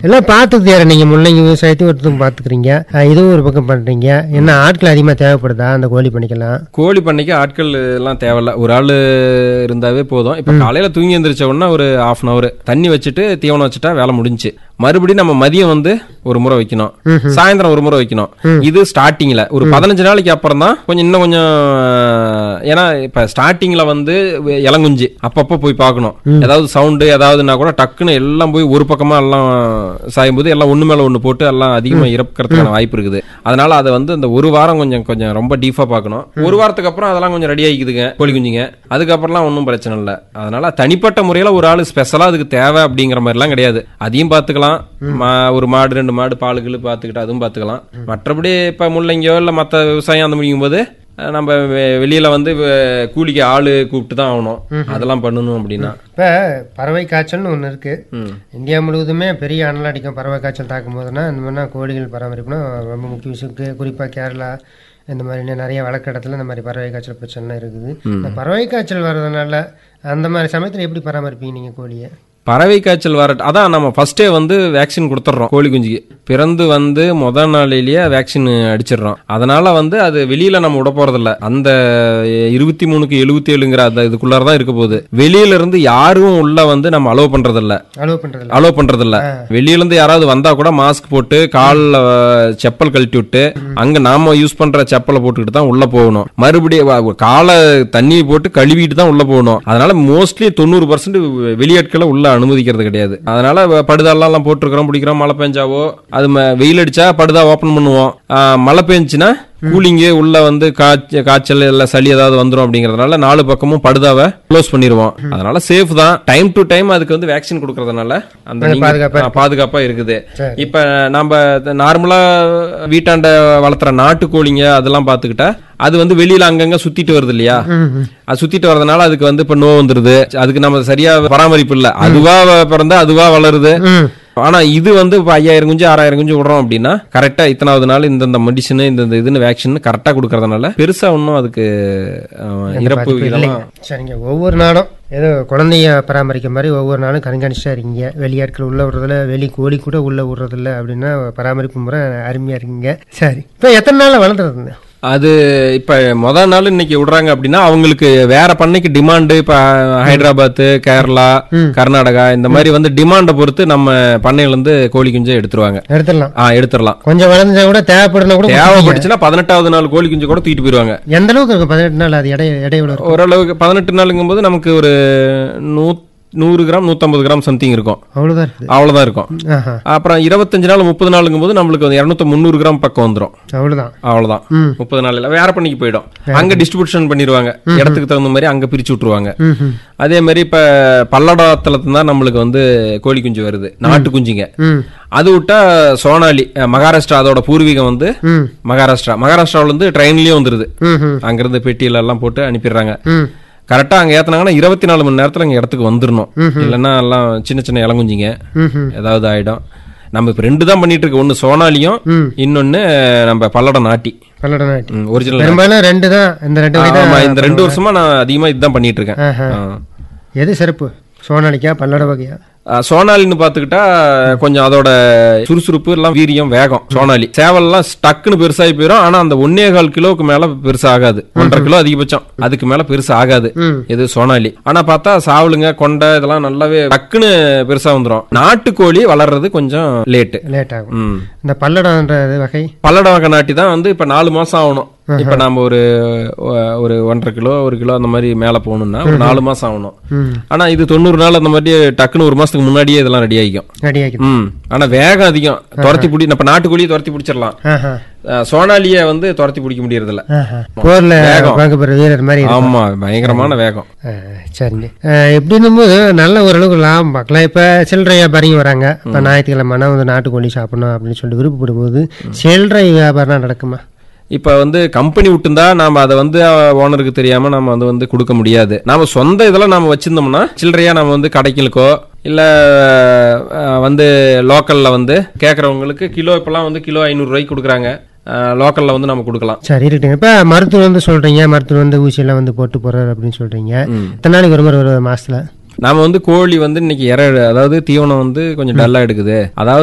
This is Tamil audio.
எல்லாம் பார்த்துக்கிட்டே நீங்க முள்ளங்கி விவசாயத்தையும் ஒருத்தங்க பார்த்துக்கிறீங்க அஹ் இதுவும் ஒரு பக்கம் பண்றீங்க என்ன ஆட்கள் அதிகமாக தேவைப்படுதா அந்த கோழி பண்ணிக்கலாம் கோழி பண்ணைக்கு ஆட்கள் எல்லாம் தேவையில்ல ஒரு ஆள் இருந்தாவே போதும் இப்போ காலையில தூங்கி எந்திரிச்ச உடனே ஒரு half அன் அவர் தண்ணி வச்சுட்டு தீவனம் வச்சுட்டா வேலை முடிஞ்சுச்சு மறுபடியும் நம்ம மதியம் வந்து ஒரு முறை வைக்கணும் சாயந்தரம் ஒரு முறை வைக்கணும் இது ஸ்டார்டிங்ல ஒரு பதினஞ்சு நாளைக்கு அப்புறம் தான் கொஞ்சம் இன்னும் கொஞ்சம் ஏன்னா இப்ப ஸ்டார்டிங்ல வந்து இளங்குஞ்சு அப்பப்போ போய் பார்க்கணும் ஏதாவது சவுண்டு ஏதாவதுன்னா கூட டக்குன்னு எல்லாம் போய் ஒரு பக்கமா எல்லாம் சாயும்போது எல்லாம் ஒண்ணு மேல ஒண்ணு போட்டு எல்லாம் அதிகமா இறக்கிறதுக்கான வாய்ப்பு இருக்குது அதனால அதை வந்து இந்த ஒரு வாரம் கொஞ்சம் கொஞ்சம் ரொம்ப டீஃபா பார்க்கணும் ஒரு வாரத்துக்கு அப்புறம் அதெல்லாம் கொஞ்சம் ரெடி ஆகிக்குதுங்க கோழி குஞ்சுங்க அதுக்கப்புறம்லாம் ஒன்றும் பிரச்சனை இல்லை அதனால தனிப்பட்ட முறையில் ஒரு ஆள் ஸ்பெஷலாக அதுக்கு தேவை அப்படிங்கிற மாதிரிலாம் கிடையாது அதையும் பார்த்துக்கலாம் மா- ஒரு மாடு ரெண்டு மாடு பாலுகள் பார்த்துக்கிட்டு அதுவும் பார்த்துக்கலாம் மற்றபடி இப்போ முள்ளங்கியோ இல்லை மற்ற விவசாயம் அந்த முடியும் போது அஹ், நம்ம வெ- வெளியில வந்து வெ- கூலிக்கு ஆளு கூப்பிட்டு தான் ஆகணும் அதெல்லாம் பண்ணணும் அப்படின்னா இப்போ பறவை காய்ச்சல்னு ஒன்று இருக்கு ம். இந்தியா முழுவதுமே பெரிய அனல் அடிக்கும் பறவை காய்ச்சல் தாக்கும் போதுனா இந்த மாதிரினா கோழிகள் பராமரிப்புனா ரொம்ப முக்கிய விஷயம் குறிப்பாக கேரளா இந்த மாதிரி நிறைய வழக்கு இடத்துல இந்த மாதிரி பறவை காய்ச்சல் பிரச்சனைலாம் இருக்குது இந்த பறவை காய்ச்சல் வர்றதுனால அந்த மாதிரி சமயத்தில் எப்படி பராமரிப்பீங்க நீங்கள் கோழியை பறவை காய்ச்சல் வர அதான் நம்ம ஃபர்ஸ்டே வந்து வேக்சின் கொடுத்துட்றோம் கோழி குஞ்சுக்கு பிறந்து வந்து முத நாளிலேயே வேக்சின் அடிச்சிடுறோம் அதனால வந்து அது வெளியில நம்ம விட போறதில்ல அந்த இருபத்தி மூணுக்கு எழுபத்தி ஏழுங்கிற அந்த இதுக்குள்ளார தான் இருக்க போகுது வெளியில இருந்து யாரும் உள்ள வந்து நம்ம அலோவ் பண்றதில்ல அலோவ் பண்ணுறதில்ல அலோவ் பண்றதில்ல வெளியில இருந்து யாராவது வந்தா கூட மாஸ்க் போட்டு கால்ல அஹ், செப்பல் கழட்டி விட்டு அங்க நாம யூஸ் பண்ற செப்பலை போட்டுக்கிட்டு தான் உள்ள போகணும் மறுபடியும் வ- காலை தண்ணி போட்டு கழுவிட்டு தான் உள்ள போகணும் அதனால மோஸ்ட்லி தொண்ணூறு பர்சன்ட் வெளியாட்களை உள்ள அனுமதிக்கிறது கிடையாது அதனால வ- படுதாலாம் போட்டிருக்கிறோம் பிடிக்கிறோம் மழை பெஞ்சாவோ அது ம- வெயில் அடிச்சா படுதா ஓபன் பண்ணுவோம் ஆஹ், மழை பெஞ்சுன்னா கூலிங்கு உள்ள வந்து காய்ச்ச காய்ச்சல் இல்ல சளி ஏதாவது வந்துரும் அப்படிங்கறதுனால நாலு பக்கமும் படுதாவை க்ளோஸ் பண்ணிடுவோம் அதனால சேஃப் தான் டைம் டு டைம் அதுக்கு வந்து வேக்சின் கொடுக்கறதுனால அந்த நீங்க- பாதுகாப்பா ஆ, பாதுகாப்பா இருக்குது சரி. இப்ப நம்ம நார்மலா வீட்டாண்ட வளர்த்துற நாட்டு கோழிங்க அதெல்லாம் பாத்துக்கிட்டா அது வந்து வெளியில அங்கங்க சுத்திட்டு வருது இல்லையா அது சுத்திட்டு வரதுனால அதுக்கு வந்து இப்ப நோய் வந்துருது அதுக்கு நம்ம சரியா பராமரிப்பு இல்ல அதுவா பிறந்தா அதுவா வளருது ம் ஆனா இது வந்து இப்ப ஐயாயிரம் குஞ்சு ஆறாயிரம் குஞ்சு விடுறோம் அப்படின்னா கரெக்டா இத்தனாவது நாள் இந்த மெடிசன் இந்த இந்த இதுன்னு வேக்சின் கரெக்டா கொடுக்கறதுனால பெருசா ஒன்றும் அதுக்கு ஆ, இறப்பு விகிதம் சரிங்க ஒவ்வொரு நாளும் ஏதோ குழந்தைய பராமரிக்க மாதிரி ஒவ்வொரு நாளும் கண்காணிச்சா இருக்கீங்க வெளியாட்கள் உள்ள விடுறதில்ல வெளி கோழி கூட உள்ள விடுறதில்ல அப்படின்னா பராமரிப்பு முறை அருமையா இருக்கீங்க சரி இப்போ எத்தனை நாள்ல வளர்ந்துருதுங்க அது இப்ப முத நாள் இன்னைக்கு விடுறாங்க அப்படின்னா அவங்களுக்கு வேற பண்ணைக்கு டிமாண்டு இப்ப ஹைதராபாத் கேரளா கர்நாடகா இந்த மாதிரி வந்து டிமாண்டை பொறுத்து நம்ம பண்ணையில இருந்து கோழி குஞ்சை எடுத்துருவாங்க எடுத்துடலாம் ஆ எடுத்துடலாம் கொஞ்சம் வளர்ந்தா கூட தேவைப்படுனா கூட தேவைப்பட்டுச்சுன்னா பதினெட்டாவது நாள் கோழி குஞ்சு கூட தூக்கிட்டு போயிருவாங்க எந்த அளவுக்கு இருக்கும் பதினெட்டு நாள் அது இடை இடைவெளி இருக்கும் ஓரளவுக்கு பதினெட்டு நாளுங்கும் போது நமக்கு ஒரு நூ நூறு கிராம் நூத்தம்பது கிராம் சம்திங் இருக்கும் அவ்வளவுதான் இருக்குது அவ்வளவுதான் இருக்கும் ஆஹா அப்புறம் இருபத்தஞ்சு நாள் முப்பது நாளுங்கும் போது நம்மளுக்கு வந்து இரநூத்தி முந்நூறு கிராம் பக்கம் வந்துடும் அவ்வளவுதான் அவ்வளவுதான் ம். முப்பது நாள்ல வேற பண்ணிக்கு போயிடும் அங்க டிஸ்ட்ரிபியூஷன் பண்ணிடுவாங்க இடத்துக்கு தகுந்த மாதிரி அங்க பிரிச்சு விட்டுருவாங்க ம் ம் அதே மாதிரி இப்ப பல்லடத்துல தான் நம்மளுக்கு வந்து கோழி குஞ்சு வருது நாட்டு குஞ்சுங்க ம் அது விட்டா சோனாலி அஹ், மகாராஷ்டிரா அதோட பூர்வீகம் வந்து ம் மகாராஷ்டிரா மகாராஷ்டிராவுல இருந்து ட்ரெயின்லயும் வந்துருது ம் ம் அங்கிருந்து பெட்டியில எல்லாம் போட்டு அனுப்பிடுறாங்க ம் கரெக்டா அங்க ஏத்துனாங்கன்னா இருபத்தி நாலு மணி நேரத்துல அங்க இடத்துக்கு வந்துடணும் இல்லைன்னா எல்லாம் சின்ன சின்ன இளங்குஞ்சிங்க ம் ம் ஏதாவது ஆயிடும் நம்ம இப்ப ரெண்டு தான் பண்ணிட்டு இருக்கு ஒன்னு சோனாலியும் ம் இன்னொன்னு நம்ம பல்லட நாட்டி பல்லட நாட்டி ஒரிஜினல் பெரும்பாலும் ரெண்டு தான் இந்த ரெண்டு வகை தான் ஆமா இந்த ரெண்டு வருஷமா நான் அதிகமா இதுதான் பண்ணிட்டு இருக்கேன் ஆஹா. ஆ. எது சிறப்பு சோனாலிக்கா பல்லட வகையா ஆ, சோனாலின்னு பாத்துக்கிட்டா கொஞ்சம் அதோட சுறுசுறுப்பு எல்லாம் வீரியம் வேகம் சோனாலி சேவல்லாம் டக்குன்னு பெருசாகி போயிடும் ஆனா அந்த ஒன்னே கால் கிலோவுக்கு மேல பெருசா ஆகாது ஒன்றரை கிலோ அதிகபட்சம் அதுக்கு மேல பெருசா ஆகாது ம் இது சோனாலி ஆனா பார்த்தா சாவலுங்க கொண்டை இதெல்லாம் நல்லாவே டக்குன்னு பெருசா வந்துரும் நாட்டுக்கோழி வளர்றது கொஞ்சம் லேட்டு லேட் ஆகும் ம் இந்த பல்லடன்ற இது வகை பல்லட வகை நாட்டி தான் வந்து இப்ப நாலு மாசம் ஆகணும் இப்ப நாம ஒரு ஒ- ஒரு ஒன்றரை கிலோ ஒரு கிலோ அந்த மாதிரி மேல போகணும்னா ஒரு நாலு மாசம் ஆகணும் ம் ஆனா இது தொண்ணூறு நாள் அந்த மாதிரி டக்குன்னு ஒரு மாசத்துக்கு முன்னாடியே இதெல்லாம் ரெடி ஆகிக்கும் ரெடி ஆகிடும் ம் ஆனா வேகம் அதிகம் துரத்தி பிடி நம்ம நாட்டுக்கோழியை துரத்தி பிடிச்சிடலாம் ஆஹா அஹ் சோனாலிய வந்து துரத்தி பிடிக்க முடியறதில்ல ஆஹா போர்ல வேகம். பங்கு பெற வீரர் மாதிரி இருக்கும். ஆமா பயங்கரமான வேகம் ஆ, சரிங்க ஆ, எப்படின்னும் போது நல்ல ஓரளவுக்கு லாபம் பார்க்கலாம் இப்போ சில்லறை வியாபாரிங்க வராங்க இப்போ ஞாயிற்றுக்கிழமைனா வந்து நாட்டுக்கோழி சாப்பிடணும் அப்படின்னு சொல்லி விருப்பப்படும் போது சில்லறை வியாபாரம் நடக்குமா இப்ப வந்து கம்பெனி விட்டுந்தா நாம அதை வந்து ஓனருக்கு தெரியாம நம்ம அது வந்து கொடுக்க முடியாது நாம சொந்த இதெல்லாம் நாம வச்சிருந்தோம்னா சில்லறையா நம்ம வந்து கடைகளுக்கோ இல்ல அஹ், வந்து லோக்கல்ல வந்து கேக்குறவங்களுக்கு கிலோ இப்பெல்லாம் வந்து கிலோ ஐநூறு ரூபாய்க்கு கொடுக்குறாங்க லோக்கல்ல வந்து நம்ம கொடுக்கலாம் சரி இருக்கட்டுங்க இப்போ மருத்துவர் வந்து சொல்றீங்க மருத்துவர் வந்து ஊசியெல்லாம் வந்து போட்டு போறாரு அப்படின்னு சொல்றீங்க எத்தனை நாளைக்கு ஒரு முறை ஒரு மாசத்துல நாம வந்து கோழி வந்து இன்னைக்கு இற அதாவது தீவனம் வந்து கொஞ்சம் டல்லா எடுக்குது அதாவது